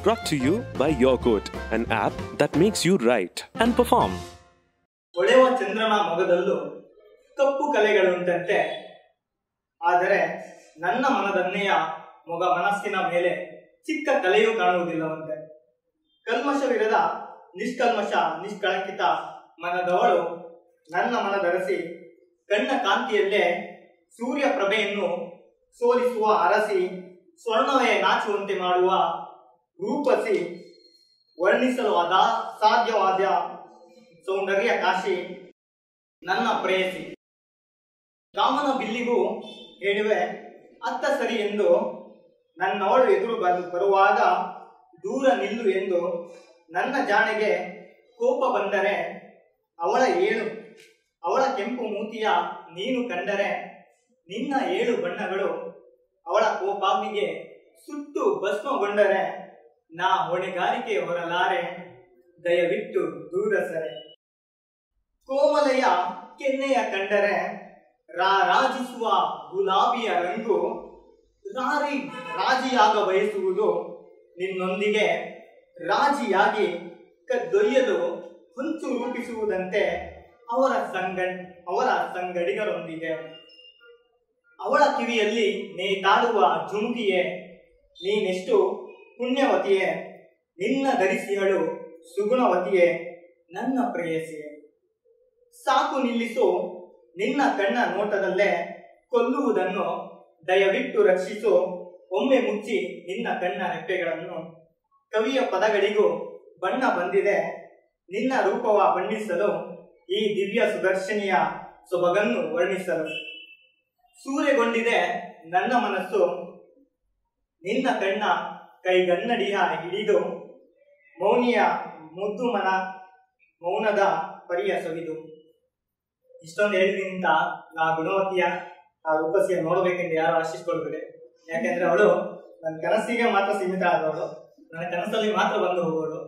Brought to you by Yogourt, an app that makes you write and perform. ಹೊಳೆವ ಚಂದ್ರನ ಮೊಗದಲ್ಲೂ ಕಪ್ಪು ಕಲೆಗಳುಂಟಂತೆ ಆದರೆ ನನ್ನ ಮನದನ್ನೆಯ ಮೊಗ ಮನಸ್ಸಿನ ಮೇಲೆ ಚಿಕ್ಕ ಕಲೆಯೂ ಕಾಣುವುದಿಲ್ಲವಂತೆ ಕಲ್ಮಶವಿರದ ನಿಷ್ಕಲ್ಮಶ ನಿಷ್ಕಳಂಕಿತ ಮನದವಳು ನನ್ನ ಮನದರಸಿ ಕಣ್ಣ ಕಾಂತಿಯಲ್ಲೇ ಸೂರ್ಯ ಪ್ರಭೆಯನ್ನು ಸೋಲಿಸುವ ಅರಸಿ ಸ್ವರ್ಣವೇ ನಾಚುವಂತೆ ಮಾಡುವ ರೂಪಸಿ ವರ್ಣಿಸಲು ಅದಾ ಸಾಧ್ಯವಾದ ಸೌಂದರ್ಯ ಕಾಶಿ ನನ್ನ ಪ್ರೇಯಸಿ ರಾಮನ ಬಿಲ್ಲಿಗೂ ಹೇಳುವೆ ಅತ್ತ ಸರಿ ಎಂದು ನನ್ನವಳು ಎದುರು ಬರು ಬರುವಾಗ ದೂರ ನಿಲ್ಲು ಎಂದು ನನ್ನ ಜಾಣೆಗೆ ಕೋಪ ಬಂದರೆ ಅವಳ ಏಳು ಅವಳ ಕೆಂಪು ಮೂತಿಯ ನೀನು ಕಂಡರೆ ನಿನ್ನ ಏಳು ಬಣ್ಣಗಳು ಅವಳ ಕೋಪಾಗ್ನಿಗೆ ಸುಟ್ಟು ಭಸ್ಮಗೊಂಡರೆ ನಾ ಹೊಣೆಗಾರಿಕೆ ಹೊರಲಾರೆ ದಯವಿಟ್ಟು ದೂರ ಸರೆ ಕೋಮಲೆಯ ಕೆನ್ನೆಯ ಕಂಡರೆ ರಾರಾಜಿಸುವ ಗುಲಾಬಿಯ ರಂಗು ರಾರಿ ರಾಜಿಯಾಗ ಬಯಸುವುದು ನಿನ್ನೊಂದಿಗೆ ರಾಜಿಯಾಗಿ ಕದ್ದೊಯ್ಯಲು ಹೊಂಚು ರೂಪಿಸುವುದಂತೆ ಅವರ ಸಂಗ ಅವರ ಸಂಗಡಿಗರೊಂದಿಗೆ ಅವಳ ಕಿವಿಯಲ್ಲಿ ನೇತಾಡುವ ಜುಮುಕಿಯೇ ನೀನೆಷ್ಟು ಪುಣ್ಯವತಿಯೇ ನಿನ್ನ ಧರಿಸಿಹಳು ಸುಗುಣವತಿಯೇ ನನ್ನ ಪ್ರೇಯಸಿಯೇ ಸಾಕು ನಿಲ್ಲಿಸು ನಿನ್ನ ಕಣ್ಣ ನೋಟದಲ್ಲೇ ಕೊಲ್ಲುವುದನ್ನು ದಯವಿಟ್ಟು ರಕ್ಷಿಸು ಒಮ್ಮೆ ಮುಚ್ಚಿ ನಿನ್ನ ಕಣ್ಣ ರೆಪ್ಪೆಗಳನ್ನು ಕವಿಯ ಪದಗಳಿಗೂ ಬಣ್ಣ ಬಂದಿದೆ ನಿನ್ನ ರೂಪವ ಬಣ್ಣಿಸಲು ಈ ದಿವ್ಯ ಸುದರ್ಶನಿಯ ಸೊಬಗನ್ನು ವರ್ಣಿಸಲು ಸೂರೆಗೊಂಡಿದೆ ನನ್ನ ಮನಸ್ಸು ನಿನ್ನ ಕಣ್ಣ ಕೈಗನ್ನಡಿಯ ಹಿಡಿದು ಮೌನಿಯ ಮುದ್ದು ಮನ ಮೌನದ ಪರಿಯ ಸವಿದು ಇಷ್ಟೊಂದು ಹೇಳಿದಿಂದ ಆ ಗುಣವತಿಯ ಆ ರೂಪಸಿಯ ನೋಡಬೇಕೆಂದು ಯಾರು ಆಶಿಸ್ಕೊಳ್ಬೇಡಿ ಯಾಕೆಂದ್ರೆ ಅವಳು ನನ್ನ ಕನಸಿಗೆ ಮಾತ್ರ ಸೀಮಿತ ಆದವಳು ನನ್ನ ಕನಸಲ್ಲಿ ಮಾತ್ರ ಬಂದು ಹೋಗೋಳು